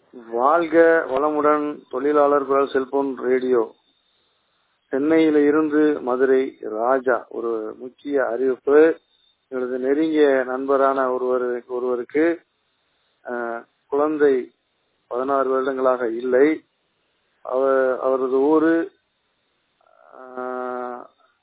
வாழ்க வளமுடன் தொழிலாளர் குரல் செல்போன் ரேடியோ சென்னையில இருந்து மதுரை ராஜா ஒரு முக்கிய அறிவிப்பு எங்களது நெருங்கிய நண்பரான ஒருவர் ஒருவருக்கு அஹ், குழந்தை பதினாறு வருடங்களாக இல்லை அவர் அவரது ஊரு அஹ்,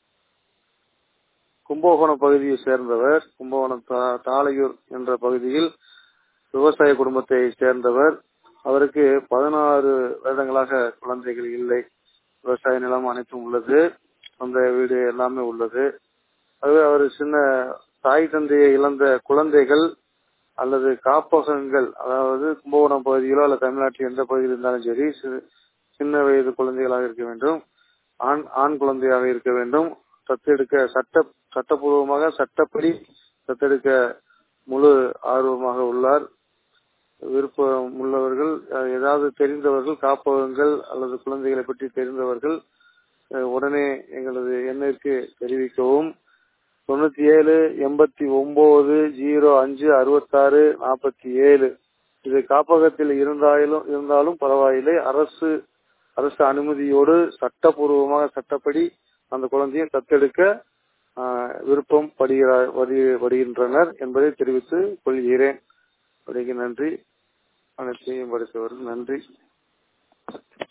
கும்பகோணம் பகுதியை சேர்ந்தவர் கும்பகோணம் தா- தாளையூர் என்ற பகுதியில் விவசாய குடும்பத்தை சேர்ந்தவர் அவருக்கு பதினாறு வருடங்களாக குழந்தைகள் இல்லை விவசாய நிலம் அனைத்தும் உள்ளது சொந்த வீடு எல்லாமே உள்ளது அது அவர் சின்ன தாய் தந்தையை இழந்த குழந்தைகள் அல்லது காப்பகங்கள் அதாவது கும்பகோணம் பகுதியிலோ அல்லது தமிழ்நாட்டில் எந்த பகுதியில் இருந்தாலும் சரி சி- சின்ன வயது குழந்தைகளாக இருக்க வேண்டும் ஆண் ஆண் குழந்தையாக இருக்க வேண்டும் தத்தெடுக்க சட்ட சட்டப்பூர்வமாக சட்டப்படி தத்தெடுக்க முழு ஆர்வமாக உள்ளார் விருப்பம் உள்ளவர்கள் அஹ், ஏதாவது தெரிந்தவர்கள் காப்பகங்கள் அல்லது குழந்தைகளை பற்றி தெரிந்தவர்கள் அஹ், உடனே எங்களது எண்ணிற்கு தெரிவிக்கவும் தொண்ணூத்தி ஏழு எண்பத்தி ஒன்பது ஜீரோ அஞ்சு அறுபத்தாறு நாற்பத்தி ஏழு இது காப்பகத்தில் இருந்தாலும் இருந்தாலும் பரவாயில்லை அரசு அரசு அனுமதியோடு சட்டப்பூர்வமாக சட்டப்படி அந்த குழந்தையை தத்தெடுக்க ஆஹ், விருப்பம் படுகிறார் படு- படுகின்றனர் என்பதை தெரிவித்து கொள்கிறேன் அப்படிங்க நன்றி அனைத்தையும் படித்தவர்கள் நன்றி